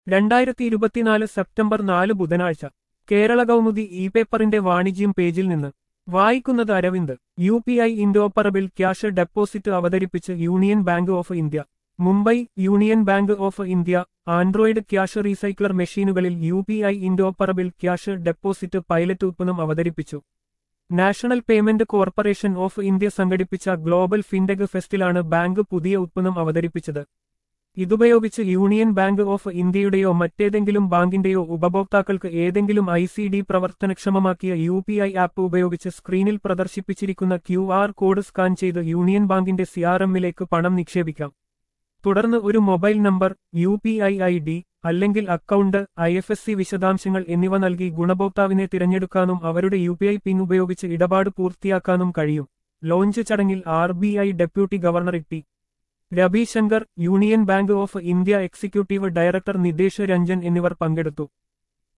രണ്ടായിരത്തി ഇരുപത്തിനാല് സെപ്റ്റംബർ നാല് ബുധനാഴ്ച കേരള കൗമുദി ഇ പേപ്പറിന്റെ വാണിജ്യം പേജിൽ നിന്ന് വായിക്കുന്നത് Aravind U P I interoperable cash deposit അവതരിപ്പിച്ച് union bank of India Mumbai union bank of India Android cash recycler മെഷീനുകളിൽ U P I interoperable cash deposit pilot ഉത്പന്നം അവതരിപ്പിച്ചു national payment corporation of India സംഘടിപ്പിച്ച ഗ്ലോബൽ ഫിൻടെക് ഫെസ്റ്റിലാണ് bank പുതിയ ഉത്പന്നം അവതരിപ്പിച്ചത് ഇതുപയോഗിച്ച് യൂണിയൻ ബാങ്ക് ഓഫ് ഇന്ത്യയുടെയോ മറ്റേതെങ്കിലും ബാങ്കിന്റെയോ ഉപഭോക്താക്കൾക്ക് ഏതെങ്കിലും ഐ സി ഡി പ്രവർത്തനക്ഷമമാക്കിയ യു പി ഐ ആപ്പ് ഉപയോഗിച്ച് സ്ക്രീനിൽ പ്രദർശിപ്പിച്ചിരിക്കുന്ന ക്യു ആർ കോഡ് സ്കാൻ ചെയ്ത് യൂണിയൻ ബാങ്കിന്റെ സിആർഎമ്മിലേക്ക് പണം നിക്ഷേപിക്കാം തുടർന്ന് ഒരു mobile number U P I I D അല്ലെങ്കിൽ account I F S C വിശദാംശങ്ങൾ എന്നിവ നൽകി ഗുണഭോക്താവിനെ തിരഞ്ഞെടുക്കാനും അവരുടെ യു പി ഐ പിൻ ഉപയോഗിച്ച് ഇടപാട് പൂർത്തിയാക്കാനും കഴിയും ലോഞ്ച് ചടങ്ങിൽ R B I deputy governor T Ravishankar union bank of India executive director Nitesh Ranjan എന്നിവർ പങ്കെടുത്തു